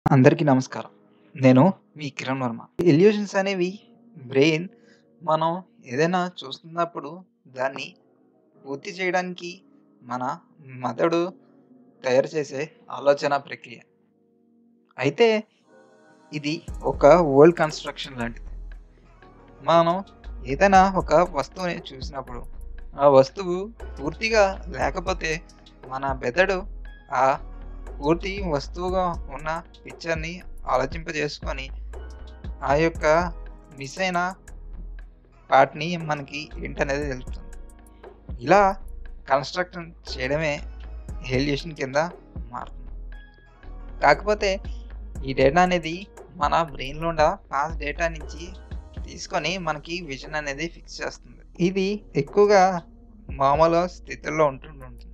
అందరికీ నమస్కారం. నేను మీ కిరణ్ వర్మ. ఇల్యూషన్స్ అనేవి బ్రెయిన్ మనం ఏదైనా చూస్తున్నప్పుడు దాన్ని పూర్తి చేయడానికి మన మెదడు తయారు చేసే ఆలోచన ప్రక్రియ. అయితే ఇది ఒక వరల్డ్ కన్‌స్ట్రక్షన్ లాంటిది. మనం ఏదైనా ఒక వస్తువుని చూసినప్పుడు ఆ వస్తువు పూర్తిగా లేకపోతే మన మెదడు ఆ పూర్తి వస్తువుగా ఉన్న పిక్చర్‌ని ఆలోచింపజేసుకొని ఆ యొక్క మిస్ అయిన పార్ట్‌ని మనకి ఏంటనేది తెలుపుతుంది. ఇలా కన్‌స్ట్రక్షన్ చేయడమే ఇల్యూషన్ కింద మారుతుంది. కాకపోతే ఈ డేటా అనేది మన బ్రెయిన్‌లో ఉన్న పాస్ట్ డేటా నుంచి తీసుకొని మనకి విజన్ అనేది ఫిక్స్ చేస్తుంది. ఇది ఎక్కువగా మామూలు స్థితుల్లో ఉంటుంటుంది.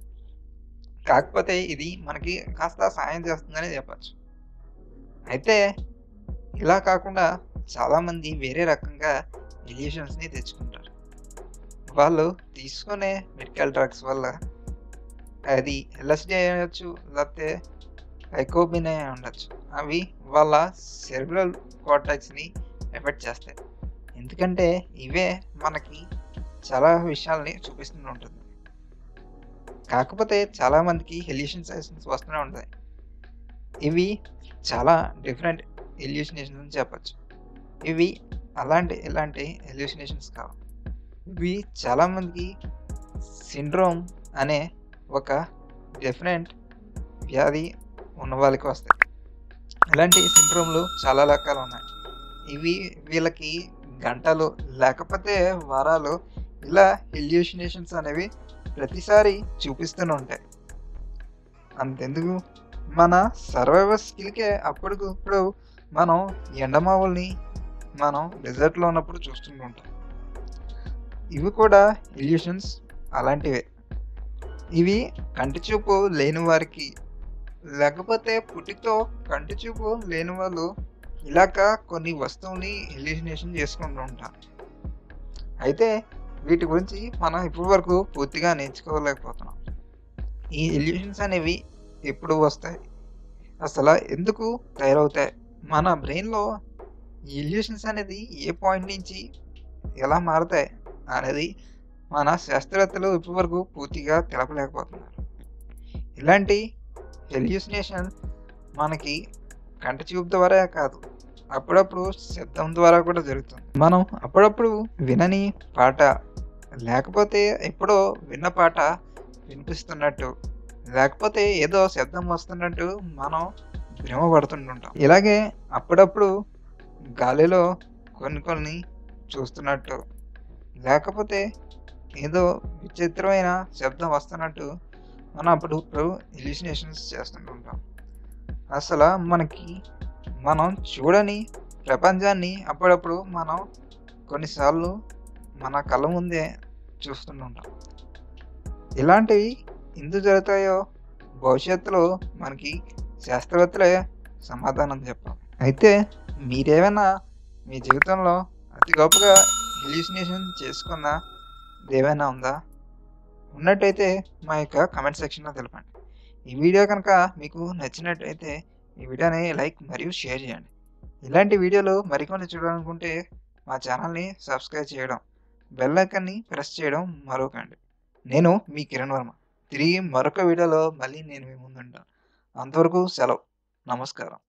కాకపోతే ఇది మనకి కాస్త సాయం చేస్తుందనే చెప్పొచ్చు. అయితే ఇలా కాకుండా చాలామంది వేరే రకంగా ఇల్యూషన్స్‌ని తెచ్చుకుంటారు. వాళ్ళు తీసుకునే మెడికల్ డ్రగ్స్ వల్ల అది ఎల్ఎస్‌డి అయ్యుండొచ్చు, లేకపోతే సైకోబిన్ అయి ఉండొచ్చు. అవి వాళ్ళ సెరెబ్రల్ కార్టెక్స్‌ని ఎఫెక్ట్ చేస్తాయి. ఎందుకంటే ఇవే మనకి చాలా విషయాల్ని చూపిస్తూ ఉంటుంది. కాకపోతే చాలామందికి హెల్యూసినేషన్స్ వస్తూనే ఉంటాయి. ఇవి చాలా డిఫరెంట్ ఇల్యూషనేషన్స్ అని చెప్పొచ్చు. ఇవి అలాంటి ఇలాంటి హెల్యూసినేషన్స్ కావు. ఇవి చాలామందికి సిండ్రోమ్ అనే ఒక డిఫరెంట్ వ్యాధి ఉన్న వాళ్ళకి వస్తాయి. ఇలాంటి సిండ్రోమ్‌లు చాలా రకాలు ఉన్నాయి. ఇవి వీళ్ళకి గంటలు లేకపోతే వారాలు ఇలా ఇల్యూషనేషన్స్ అనేవి ప్రతిసారి చూపిస్తూనే ఉంటాయి. అంతెందుకు మన సర్వైవల్ స్కిల్‌కే అప్పటికప్పుడు మనం ఎండమావుల్ని మనం డెజర్ట్‌లో ఉన్నప్పుడు చూస్తూనే ఉంటాం. ఇవి కూడా ఇల్యూషన్స్ అలాంటివే. ఇవి కంటి చూపు లేని వారికి లేకపోతే పుట్టుకతో కంటి చూపు లేని వాళ్ళు ఇలాగ కొన్ని వస్తువుల్ని ఇల్యూషనేషన్ చేసుకుంటూ ఉంటారు. అయితే వీటి గురించి మనం ఇప్పటి వరకు పూర్తిగా నేర్చుకోలేకపోతున్నాం. ఈ ఇల్యూషన్స్ అనేవి ఎప్పుడు వస్తాయి? అసల ఎందుకు తయారవుతాయి? మన బ్రెయిన్‌లో ఈ ఇల్యూషన్స్ అనేది ఏ పాయింట్ నుంచి ఎలా మారతాయి? అనేది మన శాస్త్రవేత్తలు ఇప్పటి వరకు పూర్తిగా తెలపలేకపోతున్నారు. ఇలాంటి హెల్యూసినేషన్ మనకి కంటి చూపు ద్వారా కాదు. అప్పుడప్పుడు శబ్దం ద్వారా కూడా జరుగుతుంది. మనం అప్పుడప్పుడు వినని పాట లేకపోతే ఎప్పుడో విన్న పాట వినిపిస్తున్నట్టు లేకపోతే ఏదో శబ్దం వస్తున్నట్టు మనం భ్రమ పడుతుంటుంటాం. ఇలాగే అప్పుడప్పుడు గాలిలో కొన్ని కొన్ని చూస్తున్నట్టు లేకపోతే ఏదో విచిత్రమైన శబ్దం వస్తున్నట్టు మనం అప్పుడప్పుడు ఇల్యూషనేషన్స్ చేస్తుంటుంటాం. అసల మనకి మనం చూడని ప్రపంచాన్ని అప్పుడప్పుడు మనం కొన్నిసార్లు మన కళ్ళ ముందే చూస్తుంటాం. ఇలాంటివి ఎందుకు జరుగుతాయో భవిష్యత్తులో మనకి శాస్త్రవేత్తలే సమాధానం చెప్పాలి. అయితే మీరేమైనా మీ జీవితంలో అతి గొప్పగా ఇల్యూషనేషన్ చేసుకున్నది ఏమైనా ఉందా? ఉన్నట్టయితే మా యొక్క కామెంట్ సెక్షన్‌లో తెలపండి. ఈ వీడియో కనుక మీకు నచ్చినట్టయితే ఈ వీడియోని లైక్ మరియు షేర్ చేయండి. ఇలాంటి వీడియోలు మరికొన్ని చూడాలనుకుంటే మా ఛానల్‌ని సబ్స్క్రైబ్ చేయడం, బెల్ ఐకాన్‌ని ప్రెస్ చేయడం మరవకండి. నేను మీ కిరణ్ వర్మ. తిరిగి మరొక వీడియోలో మళ్ళీ నేను మీ ముందుంటాను. అంతవరకు సెలవు. నమస్కారం.